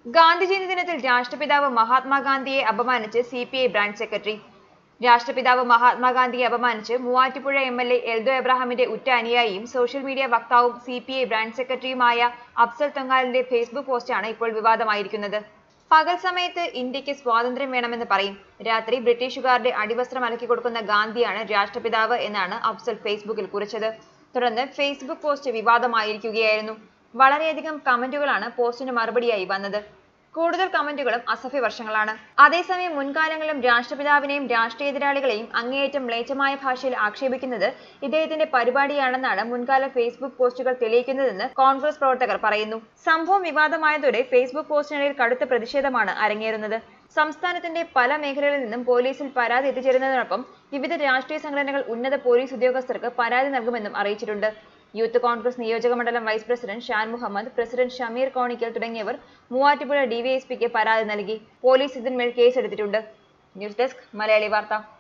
ഗാന്ധിജയന്തി ദിനത്തിൽ രാഷ്ട്രപിതാവ് മഹാത്മാഗാന്ധിയെ അപമാനിച്ച് C P I branch secretary രാഷ്ട്രപിതാവ് മഹാത്മാഗാന്ധിയെ അപമാനിച്ച് Muvattupuzha M L A Eldo എബ്രാഹിമിന്റെ ഉറ്റ അനുയായിയും സോഷ്യൽ മീഡിയ വക്താവും സി പി ഐ ബ്രാഞ്ച് സെക്രട്ടറിയുമായ അഫ്സൽ തൊങ്ങാലിന്റെ ഫേസ്ബുക്ക് പോസ്റ്റാണ് ഇപ്പോൾ വിവാദമായിരിക്കുന്നത് പകൽ സമയത്ത് ഇന്ത്യക്ക് സ്വാതന്ത്ര്യം വേണമെന്ന് പറയും രാത്രി ബ്രിട്ടീഷുകാരുടെ അടിവസ്ത്രം അലക്കി കൊടുക്കുന്ന ഗാന്ധിയാണ് രാഷ്ട്രപിതാവ് എന്നാണ് അഫ്സൽ ഫേസ്ബുക്കിൽ കുറിച്ചത് തുടർന്ന് ഫേസ്ബുക്ക് പോസ്റ്റ് വിവാദമായിരിക്കുകയായിരുന്നു വളരെയധികം കമന്റുകളാണ് പോസ്റ്റിന് മറുപടിയായി വന്നത് കൂടുതൽ കമന്റുകളും അസഭ്യ വർഷങ്ങളാണ് അതേസമയം മുൻകാലങ്ങളിലും രാഷ്ട്രപിതാവിനെയും രാഷ്ട്രീയ എതിരാളികളെയും അങ്ങേയറ്റം മ്ലേച്ഛമായ ഭാഷയിൽ ആക്ഷേപിക്കുന്നത് ഇദ്ദേഹത്തിന്റെ പരിപാടിയാണെന്നാണ് മുൻകാല ഫേസ്ബുക്ക് പോസ്റ്റുകൾ തെളിയിക്കുന്നതെന്ന് കോൺഗ്രസ് പ്രവർത്തകർ പറയുന്നു സംഭവം വിവാദമായതോടെ ഫേസ്ബുക്ക് പോസ്റ്റിനിടയിൽ കടുത്ത പ്രതിഷേധമാണ് അരങ്ങേറുന്നത് സംസ്ഥാനത്തിന്റെ പല മേഖലകളിൽ നിന്നും പോലീസിൽ പരാതി എത്തിച്ചേരുന്നതിനൊപ്പം വിവിധ രാഷ്ട്രീയ സംഘടനകൾ ഉന്നത പോലീസ് ഉദ്യോഗസ്ഥർക്ക് പരാതി നൽകുമെന്നും അറിയിച്ചിട്ടുണ്ട് യൂത്ത് കോൺഗ്രസ് നിയോജക മണ്ഡലം vice president Shan Muhammad president Shameer Konikkal തുടങ്ങിയവർ മൂവാറ്റുപുഴ ഡിവൈഎസ്പിക്ക് പരാതി നൽകി പോലീസ് ഇതിന്മേൽ കേസെടുത്തിട്ടുണ്ട് ന്യൂസ് ഡെസ്ക് മലയാളി വാർത്ത